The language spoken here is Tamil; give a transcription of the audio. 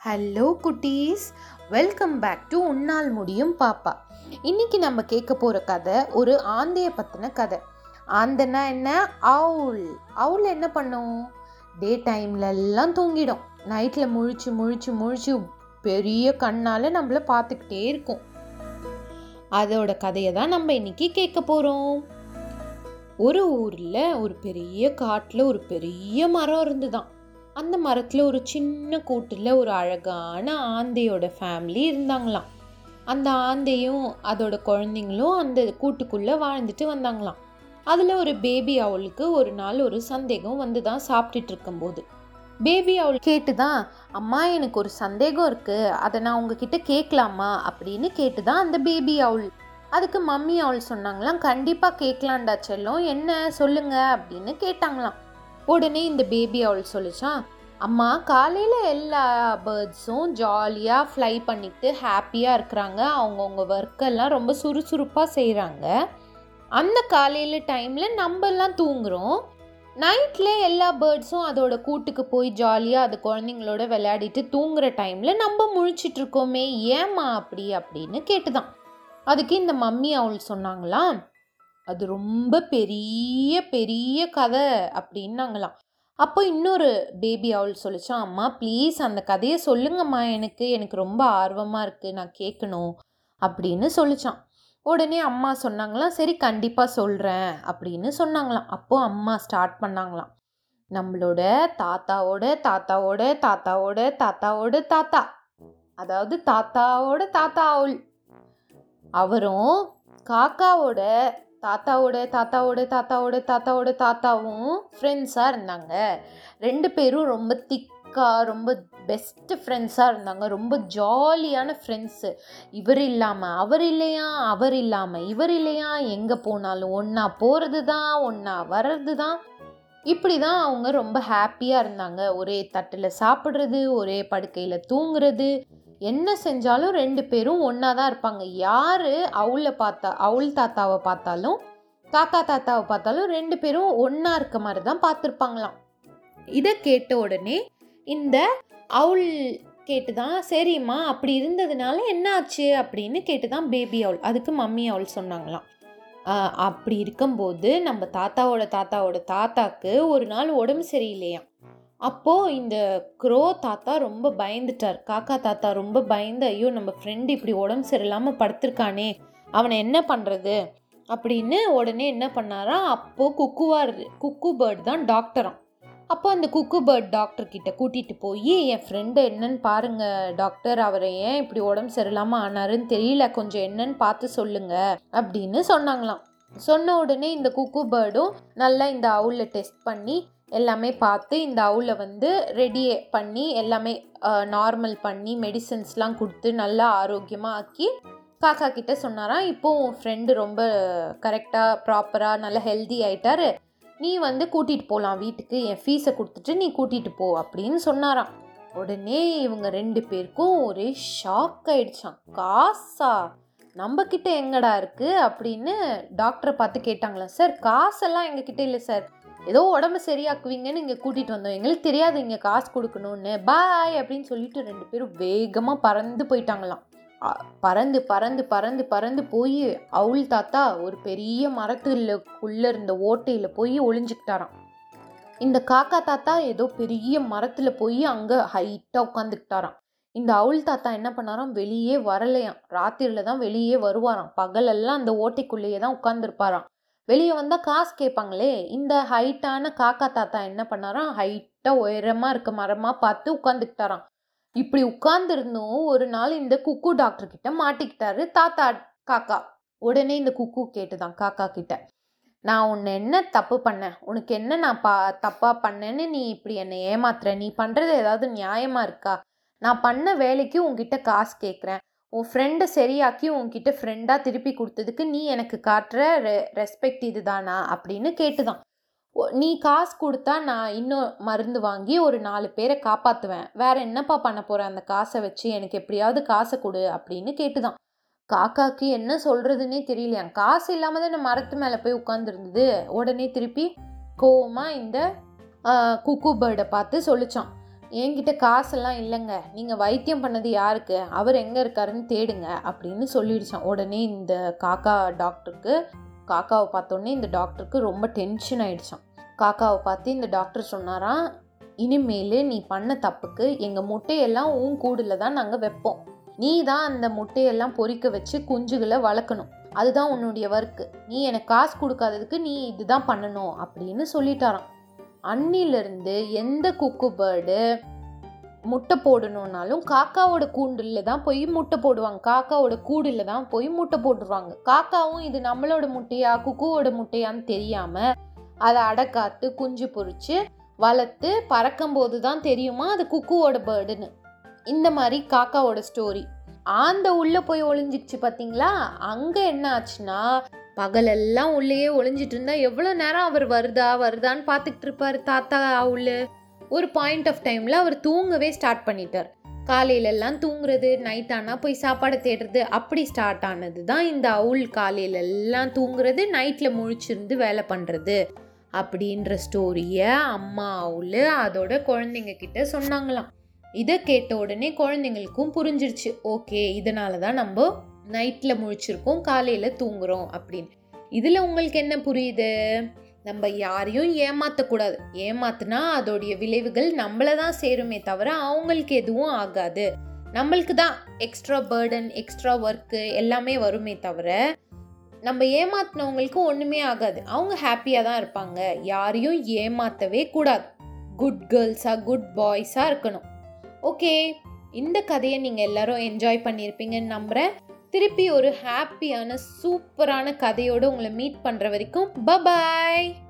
ஹலோ குட்டீஸ் வெல்கம் பேக் டு உன்னால் முடியும் பாப்பா இன்னைக்கு நம்ம கேட்க போகிற கதை ஒரு ஆந்தைய பற்றின கதை ஆந்தைன்னா என்ன அவுல் அவுல் என்ன பண்ணும் டே டைம்ல எல்லாம் தூங்கிடும் நைட்டில் முழிச்சு முழிச்சு முழிச்சு பெரிய கண்ணால் நம்மள பார்த்துக்கிட்டே இருக்கும் அதோட கதையை தான் நம்ம இன்னைக்கு கேட்க போகிறோம் ஒரு ஊரில் ஒரு பெரிய காட்டில் ஒரு பெரிய மரம் இருந்துதான் அந்த மரத்தில் ஒரு சின்ன கூட்டில் ஒரு அழகான ஆந்தையோட ஃபேமிலி இருந்தாங்களாம் அந்த ஆந்தையும் அதோட குழந்தைங்களும் அந்த கூட்டுக்குள்ளே வாழ்ந்துட்டு வந்தாங்களாம் அதில் ஒரு பேபி அவளுக்கு ஒரு நாள் ஒரு சந்தேகம் வந்து தான் சாப்பிட்டுட்டு இருக்கும்போது பேபி அவள் கேட்டு தான் அம்மா எனக்கு ஒரு சந்தேகம் இருக்குது அதை நான் உங்ககிட்ட கேட்கலாமா அப்படின்னு கேட்டு தான் அந்த பேபி அவள் அதுக்கு மம்மி அவள் சொன்னாங்களாம் கண்டிப்பாக கேட்கலான்டா செல்லம் என்ன சொல்லுங்க அப்படின்னு கேட்டாங்களாம் உடனே இந்த பேபி அவள் சொல்லிச்சான் அம்மா காலையில் எல்லா பேர்ட்ஸும் ஜாலியாக ஃப்ளை பண்ணிட்டு ஹாப்பியாக இருக்கிறாங்க அவங்கவுங்க ஒர்க்கெல்லாம் ரொம்ப சுறுசுறுப்பாக செய்கிறாங்க அந்த காலையில் டைமில் நம்மெல்லாம் தூங்குறோம் நைட்டில் எல்லா பேர்ட்ஸும் அதோட கூட்டுக்கு போய் ஜாலியாக அது குழந்தைங்களோட விளையாடிட்டு தூங்குற டைமில் நம்ம முழிச்சிட்டு இருக்கோமே ஏம்மா அப்படி அப்படின்னு கேட்டுதான் அதுக்கு இந்த மம்மி அவள் சொன்னாங்களாம் அது ரொம்ப பெரிய பெரிய கதை அப்படின்னாங்களாம் அப்போ இன்னொரு பேபி அவள் சொல்லிச்சான் அம்மா ப்ளீஸ் அந்த கதையை சொல்லுங்கம்மா எனக்கு எனக்கு ரொம்ப ஆர்வமாக இருக்குது நான் கேட்கணும் அப்படின்னு சொல்லிச்சான் உடனே அம்மா சொன்னாங்களாம் சரி கண்டிப்பாக சொல்கிறேன் அப்படின்னு சொன்னாங்களாம் அப்போ அம்மா ஸ்டார்ட் பண்ணாங்களாம் நம்மளோட தாத்தாவோட தாத்தாவோட தாத்தாவோட தாத்தாவோட தாத்தா அதாவது தாத்தாவோட தாத்தா அவள் அவரும் காக்காவோட தாத்தாவோட தாத்தாவோட தாத்தாவோட தாத்தாவோட தாத்தாவும் ஃப்ரெண்ட்ஸாக இருந்தாங்க ரெண்டு பேரும் ரொம்ப திக்காக ரொம்ப பெஸ்ட்டு ஃப்ரெண்ட்ஸாக இருந்தாங்க ரொம்ப ஜாலியான ஃப்ரெண்ட்ஸு இவர் இல்லாமல் அவர் இல்லையா அவர் இல்லாமல் இவர் இல்லையா எங்கே போனாலும் ஒன்றா போகிறது தான் ஒன்றா வர்றது தான் இப்படி தான் அவங்க ரொம்ப ஹாப்பியாக இருந்தாங்க ஒரே தட்டில் சாப்பிட்றது ஒரே படுக்கையில் தூங்குறது என்ன செஞ்சாலும் ரெண்டு பேரும் ஒன்றா தான் இருப்பாங்க யார் அவளை பார்த்தா அவள் தாத்தாவை பார்த்தாலும் காக்கா தாத்தாவை பார்த்தாலும் ரெண்டு பேரும் ஒன்றா இருக்க மாதிரி தான் பார்த்துருப்பாங்களாம் இதை கேட்ட உடனே இந்த அவள் கேட்டு தான் சரிம்மா அப்படி இருந்ததுனால என்ன ஆச்சு அப்படின்னு கேட்டு தான் பேபி அவள் அதுக்கு மம்மி அவள் சொன்னாங்களாம் ஆஹ் அப்படி இருக்கும்போது நம்ம தாத்தாவோட தாத்தாவோட தாத்தாக்கு ஒரு நாள் உடம்பு சரியில்லையாம் அப்போது இந்த க்ரோ தாத்தா ரொம்ப பயந்துட்டார் காக்கா தாத்தா ரொம்ப பயந்து ஐயோ நம்ம ஃப்ரெண்டு இப்படி உடம்பு சரியில்லாமல் படுத்திருக்கானே அவனை என்ன பண்ணுறது அப்படின்னு உடனே என்ன பண்ணாராம் அப்போது குக்குவார் குக்கு பேர்ட் தான் டாக்டராம் அப்போ அந்த குக்கு பேர்ட் டாக்டர் கிட்ட கூட்டிகிட்டு போய் என் ஃப்ரெண்டு என்னன்னு பாருங்க டாக்டர் அவரை ஏன் இப்படி உடம்பு சரியில்லாமல் ஆனாருன்னு தெரியல கொஞ்சம் என்னன்னு பார்த்து சொல்லுங்க அப்படின்னு சொன்னாங்களாம் சொன்ன உடனே இந்த குக்கு பேர்டும் நல்லா இந்த அவுளில் டெஸ்ட் பண்ணி எல்லாமே பார்த்து இந்த அவுளை வந்து ரெடி பண்ணி எல்லாமே நார்மல் பண்ணி மெடிசன்ஸ்லாம் கொடுத்து நல்லா ஆரோக்கியமாக ஆக்கி காக்கா கிட்ட சொன்னாராம் இப்போ உன் ஃப்ரெண்டு ரொம்ப கரெக்டாக ப்ராப்பராக நல்லா ஹெல்தி ஆயிட்டாரு நீ வந்து கூட்டிகிட்டு போகலாம் வீட்டுக்கு என் ஃபீஸை கொடுத்துட்டு நீ கூட்டிகிட்டு போ அப்படின்னு சொன்னாராம் உடனே இவங்க ரெண்டு பேருக்கும் ஒரே ஷாக் ஆயிடுச்சான் காசா நம்ம கிட்ட எங்கடா இருக்கு அப்படின்னு டாக்டரை பார்த்து கேட்டாங்களா சார் காசெல்லாம் எங்ககிட்ட இல்லை சார் ஏதோ உடம்பு சரியாக்குவீங்கன்னு இங்கே கூட்டிகிட்டு வந்தோம் எங்களுக்கு தெரியாது இங்கே காசு கொடுக்கணும்னு பாய் அப்படின்னு சொல்லிட்டு ரெண்டு பேரும் வேகமாக பறந்து போயிட்டாங்களாம் அ- பறந்து பறந்து பறந்து பறந்து போய் அவுள் தாத்தா ஒரு பெரிய மரத்துக்குள்ளே இருந்த ஓட்டையில் போய் ஒளிஞ்சுக்கிட்டாராம் இந்த காக்கா தாத்தா ஏதோ பெரிய மரத்தில் போய் அங்கே ஹைட்டாக உட்காந்துக்கிட்டாராம் இந்த அவுள் தாத்தா என்ன பண்ணாராம் வெளியே வரலையாம் ராத்திரியில் தான் வெளியே வருவாராம் பகலெல்லாம் அந்த ஓட்டைக்குள்ளேயே தான் உட்காந்துருப்பாராம் வெளியே வந்தால் காசு கேட்பாங்களே இந்த ஹைட்டான காக்கா தாத்தா என்ன பண்ணாராம் ஹைட்டாக உயரமாக இருக்க மரமாக பார்த்து உட்காந்துக்கிட்டாராம் இப்படி உட்கார்ந்துருந்தும் ஒரு நாள் இந்த குக்கு டாக்டர் கிட்ட மாட்டிக்கிட்டாரு தாத்தா காக்கா உடனே இந்த குக்கு கேட்டுதான் காக்கா கிட்ட நான் உன்னை என்ன தப்பு பண்ணேன் உனக்கு என்ன நான் பா தப்பா பண்ணேன்னு நீ இப்படி என்னை ஏமாத்துற நீ பண்றது ஏதாவது நியாயமா இருக்கா நான் பண்ண வேலைக்கு உன்கிட்ட காசு கேட்குறேன் உன் ஃப்ரெண்டை சரியாக்கி உன்கிட்ட ஃப்ரெண்டாக திருப்பி கொடுத்ததுக்கு நீ எனக்கு காட்டுற ரெ ரெஸ்பெக்ட் இதுதானா அப்படின்னு கேட்டுதான் ஒ- நீ காசு கொடுத்தா நான் இன்னும் மருந்து வாங்கி ஒரு நாலு பேரை காப்பாற்றுவேன் வேற என்னப்பா பண்ண போகிறேன் அந்த காசை வச்சு எனக்கு எப்படியாவது காசை கொடு அப்படின்னு கேட்டுதான் காக்காக்கு என்ன சொல்கிறதுனே தெரியலையாம் காசு இல்லாமல் தான் மரத்து மேலே போய் உட்காந்துருந்தது உடனே திருப்பி கோவமாக இந்த குக்கு பேர்டை பார்த்து சொல்லிச்சான் என்கிட்ட காசெல்லாம் இல்லைங்க நீங்கள் வைத்தியம் பண்ணது யாருக்கு அவர் எங்கே இருக்காருன்னு தேடுங்க அப்படின்னு சொல்லிடுச்சான் உடனே இந்த காக்கா டாக்டருக்கு காக்காவை பார்த்தோன்னே இந்த டாக்டருக்கு ரொம்ப டென்ஷன் ஆயிடுச்சான் காக்காவை பார்த்து இந்த டாக்டர் சொன்னாராம் இனிமேல் நீ பண்ண தப்புக்கு எங்கள் முட்டையெல்லாம் உன் கூடில் தான் நாங்கள் வைப்போம் நீ தான் அந்த முட்டையெல்லாம் பொறிக்க வச்சு குஞ்சுகளை வளர்க்கணும் அதுதான் உன்னுடைய ஒர்க்கு நீ எனக்கு காசு கொடுக்காததுக்கு நீ இதுதான் பண்ணணும் அப்படின்னு சொல்லிட்டாராம் அன்னிலிருந்து எந்த குக்கு பேர்டு முட்டை போடணுன்னாலும் காக்காவோட கூண்டில் தான் போய் முட்டை போடுவாங்க காக்காவோட கூடில் தான் போய் முட்டை போட்டுருவாங்க காக்காவும் இது நம்மளோட முட்டையா குக்குவோட முட்டையான்னு தெரியாமல் அதை அடக்காத்து குஞ்சு பொறிச்சு வளர்த்து பறக்கும்போது தான் தெரியுமா அது குக்குவோட பேர்டுன்னு இந்த மாதிரி காக்காவோட ஸ்டோரி ஆந்த உள்ளே போய் ஒளிஞ்சிடுச்சு பார்த்தீங்களா அங்கே என்ன ஆச்சுன்னா பகலெல்லாம் உள்ளேயே ஒளிஞ்சிட்டு இருந்தா எவ்வளோ நேரம் அவர் வருதா வருதான்னு பார்த்துக்கிட்டு இருப்பாரு தாத்தா அவுள் ஒரு பாயிண்ட் ஆஃப் டைமில் அவர் தூங்கவே ஸ்டார்ட் பண்ணிட்டார் காலையிலெல்லாம் தூங்குறது நைட் ஆனால் போய் சாப்பாடை தேடுறது அப்படி ஸ்டார்ட் ஆனது தான் இந்த அவுள் காலையிலெல்லாம் தூங்குறது நைட்டில் முழிச்சிருந்து வேலை பண்ணுறது அப்படின்ற ஸ்டோரியை அம்மா அவுள் அதோட குழந்தைங்க கிட்ட சொன்னாங்களாம் இதை கேட்ட உடனே குழந்தைங்களுக்கும் புரிஞ்சிருச்சு ஓகே இதனால தான் நம்ம நைட்டில் முழிச்சிருக்கோம் காலையில் தூங்குறோம் அப்படின்னு இதில் உங்களுக்கு என்ன புரியுது நம்ம யாரையும் ஏமாற்றக்கூடாது ஏமாத்துனா அதோடைய விளைவுகள் நம்மளை தான் சேருமே தவிர அவங்களுக்கு எதுவும் ஆகாது நம்மளுக்கு தான் எக்ஸ்ட்ரா பேர்டன் எக்ஸ்ட்ரா ஒர்க்கு எல்லாமே வருமே தவிர நம்ம ஏமாத்தினவங்களுக்கு ஒன்றுமே ஆகாது அவங்க ஹாப்பியாக தான் இருப்பாங்க யாரையும் ஏமாற்றவே கூடாது குட் கேர்ள்ஸாக குட் பாய்ஸாக இருக்கணும் ஓகே இந்த கதையை நீங்கள் எல்லாரும் என்ஜாய் பண்ணியிருப்பீங்கன்னு நம்புகிறேன் திருப்பி ஒரு ஹாப்பியான சூப்பரான கதையோடு உங்களை மீட் பண்ணுற வரைக்கும் பபாய்